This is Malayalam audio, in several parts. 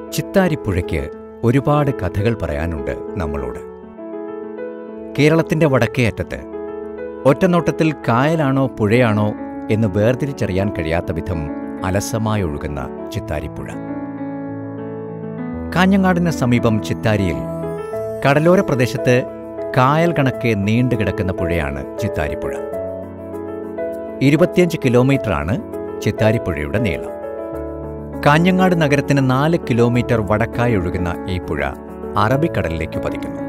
ചിത്താരിപ്പുഴയ്ക്ക് ഒരുപാട് കഥകൾ പറയാനുണ്ട് നമ്മളോട് കേരളത്തിന്റെ വടക്കേ അറ്റത്ത് ഒറ്റനോട്ടത്തിൽ കായലാണോ പുഴയാണോ എന്ന് വേർതിരിച്ചറിയാൻ കഴിയാത്ത വിധം അലസമായി ഒഴുകുന്ന ചിത്താരിപ്പുഴ കാഞ്ഞങ്ങാടിന് സമീപം ചിത്താരിയിൽ കടലോര പ്രദേശത്ത് കായൽ കണക്കെ നീണ്ടുകിടക്കുന്ന പുഴയാണ് ചിത്താരിപ്പുഴ ഇരുപത്തിയഞ്ച് കിലോമീറ്ററാണ് ചിത്താരിപ്പുഴയുടെ നീളം കാഞ്ഞങ്ങാട് നഗരത്തിന് നാല് കിലോമീറ്റർ വടക്കായി ഒഴുകുന്ന ഈ പുഴ അറബിക്കടലിലേക്ക് പതിക്കുന്നു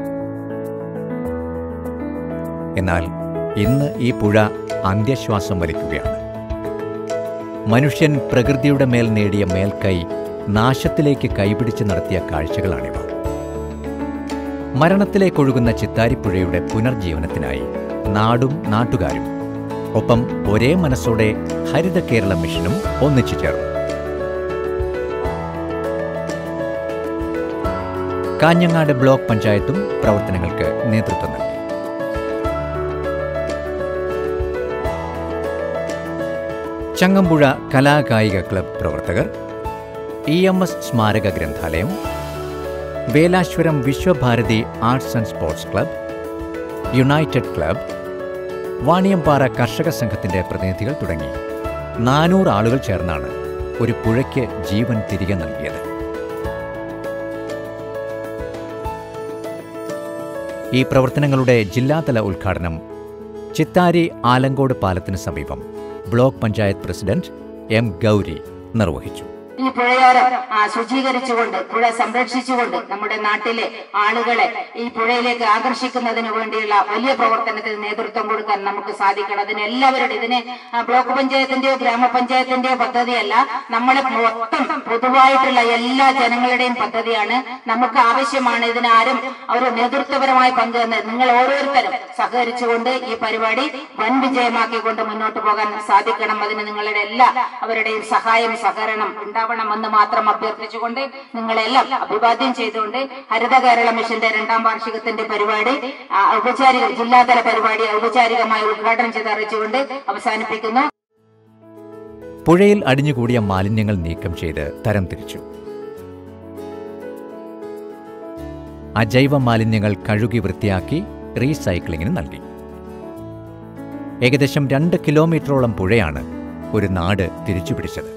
എന്നാൽ ഇന്ന് ഈ പുഴ അന്ത്യശ്വാസം വലിക്കുകയാണ് മനുഷ്യൻ പ്രകൃതിയുടെ മേൽ നേടിയ മേൽക്കൈ നാശത്തിലേക്ക് കൈപിടിച്ച് നടത്തിയ കാഴ്ചകളാണിവ മരണത്തിലേക്കൊഴുകുന്ന ചിത്താരിപ്പുഴയുടെ പുനർജീവനത്തിനായി നാടും നാട്ടുകാരും ഒപ്പം ഒരേ മനസ്സോടെ ഹരിത കേരള മിഷനും ഒന്നിച്ചു ചേർന്നു കാഞ്ഞങ്ങാട് ബ്ലോക്ക് പഞ്ചായത്തും പ്രവർത്തനങ്ങൾക്ക് നേതൃത്വം നൽകി ചങ്ങമ്പുഴ കലാകായിക ക്ലബ് പ്രവർത്തകർ ഇ എം എസ് സ്മാരക ഗ്രന്ഥാലയം Velashwaram Vishwabharathi arts and sports club united club Vaniyampara കർഷക സംഘത്തിന്റെ പ്രതിനിധികൾ തുടങ്ങി നാനൂറ് ആളുകൾ ചേർന്നാണ് ഒരു പുഴയ്ക്ക് ജീവൻ തിരികെ നൽകിയത് ഈ പ്രവർത്തനങ്ങളുടെ ജില്ലാതല ഉദ്ഘാടനം ചിത്താരി ആലങ്കോട് പാലത്തിന് സമീപം block panchayat president M Gauri നിർവഹിച്ചു ഈ പുഴയോരം ആ, ശുചീകരിച്ചുകൊണ്ട് പുഴ സംരക്ഷിച്ചുകൊണ്ട് നമ്മുടെ നാട്ടിലെ ആളുകളെ ഈ പുഴയിലേക്ക് ആകർഷിക്കുന്നതിന് വേണ്ടിയുള്ള വലിയ പ്രവർത്തനത്തിന് നേതൃത്വം കൊടുക്കാൻ നമുക്ക് സാധിക്കണം അതിന് എല്ലാവരുടെ ഇതിന് ആ, ബ്ലോക്ക് പഞ്ചായത്തിന്റെയോ ഗ്രാമപഞ്ചായത്തിന്റെയോ പദ്ധതിയല്ല നമ്മളെ മൊത്തം പൊതുവായിട്ടുള്ള എല്ലാ ജനങ്ങളുടെയും പദ്ധതിയാണ് നമുക്ക് ആവശ്യമാണ് ഇതിനാരും ഒരു നേതൃത്വപരമായ പങ്ക് എന്ന് നിങ്ങൾ ഓരോരുത്തരും സഹകരിച്ചുകൊണ്ട് ഈ പരിപാടി വൻ വിജയമാക്കിക്കൊണ്ട് മുന്നോട്ട് പോകാൻ സാധിക്കണം അതിന് നിങ്ങളുടെ എല്ലാ അവരുടെയും സഹായം സഹകരണം ഉണ്ടാവണമെന്ന് മാത്രം അഭ്യർത്ഥിച്ചുകൊണ്ട് നിങ്ങളെല്ലാം അഭിവാദ്യം ചെയ്തുകൊണ്ട് ഹരിത കേരള മിഷന്റെ രണ്ടാം വാർഷികത്തിന്റെ പരിപാടി ആ, ഔപചാരിക ജില്ലാതല പരിപാടി ഔപചാരികമായി ഉദ്ഘാടനം ചെയ്ത് അറിയിച്ചുകൊണ്ട് അവസാനിപ്പിക്കുന്നു പുഴയിൽ അടിഞ്ഞുകൂടിയ മാലിന്യങ്ങൾ നീക്കം ചെയ്ത് തരംതിരിച്ചു അജൈവ മാലിന്യങ്ങൾ കഴുകി വൃത്തിയാക്കി റീസൈക്ലിങ്ങിന് നൽകി ഏകദേശം രണ്ട് കിലോമീറ്ററോളം പുഴയാണ് ഒരു നാട് തിരിച്ചുപിടിച്ചത്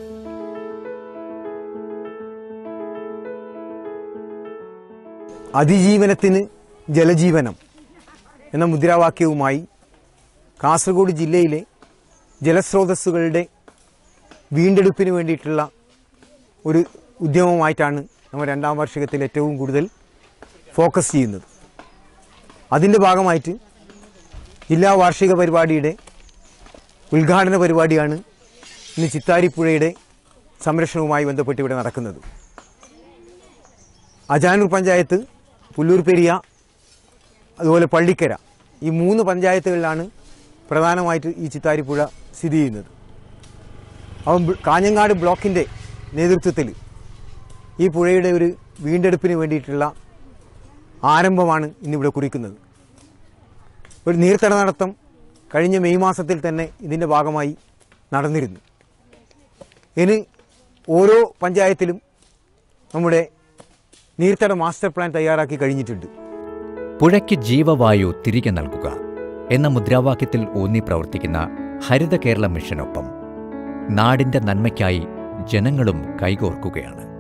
അതിജീവനത്തിന് ജലജീവനം എന്ന മുദ്രാവാക്യവുമായി കാസർഗോഡ് ജില്ലയിലെ ജലസ്രോതസ്സുകളുടെ വീണ്ടെടുപ്പിന് വേണ്ടിയിട്ടുള്ള ഒരു ഉദ്യമമായിട്ടാണ് നമ്മൾ രണ്ടാം വാർഷികത്തിൽ ഏറ്റവും കൂടുതൽ ഫോക്കസ് ചെയ്യുന്നത് അതിൻ്റെ ഭാഗമായിട്ട് ജില്ലാ വാർഷിക പരിപാടിയുടെ ഉദ്ഘാടന പരിപാടിയാണ് ഇന്ന് ചിത്താരിപ്പുഴയുടെ സംരക്ഷണവുമായി ബന്ധപ്പെട്ട് ഇവിടെ നടക്കുന്നത് അജാനൂർ പഞ്ചായത്ത് പുല്ലൂർ പെരിയ അതുപോലെ പള്ളിക്കര ഈ മൂന്ന് പഞ്ചായത്തുകളിലാണ് പ്രധാനമായിട്ട് ഈ ചിത്താരിപ്പുഴ സ്ഥിതി ചെയ്യുന്നത് അപ്പം ബ്- കാഞ്ഞങ്ങാട് ബ്ലോക്കിൻ്റെ നേതൃത്വത്തിൽ ഈ പുഴയുടെ ഒരു വീണ്ടെടുപ്പിന് വേണ്ടിയിട്ടുള്ള ആരംഭമാണ് ഇന്നിവിടെ കുറിക്കുന്നത് ഒരു നീർത്തട നടത്തം കഴിഞ്ഞ മെയ് മാസത്തിൽ തന്നെ ഇതിൻ്റെ ഭാഗമായി നടന്നിരുന്നു ഇനി ഓരോ പഞ്ചായത്തിലും നമ്മുടെ നീർത്തട മാസ്റ്റർ പ്ലാൻ തയ്യാറാക്കി കഴിഞ്ഞിട്ടുണ്ട് പുഴയ്ക്ക് ജീവവായു തിരികെ നൽകുക എന്ന മുദ്രാവാക്യത്തിൽ ഊന്നി പ്രവർത്തിക്കുന്ന ഹരിത കേരള മിഷനൊപ്പം നാടിന്റെ നന്മയ്ക്കായി ജനങ്ങളും കൈകോർക്കുകയാണ്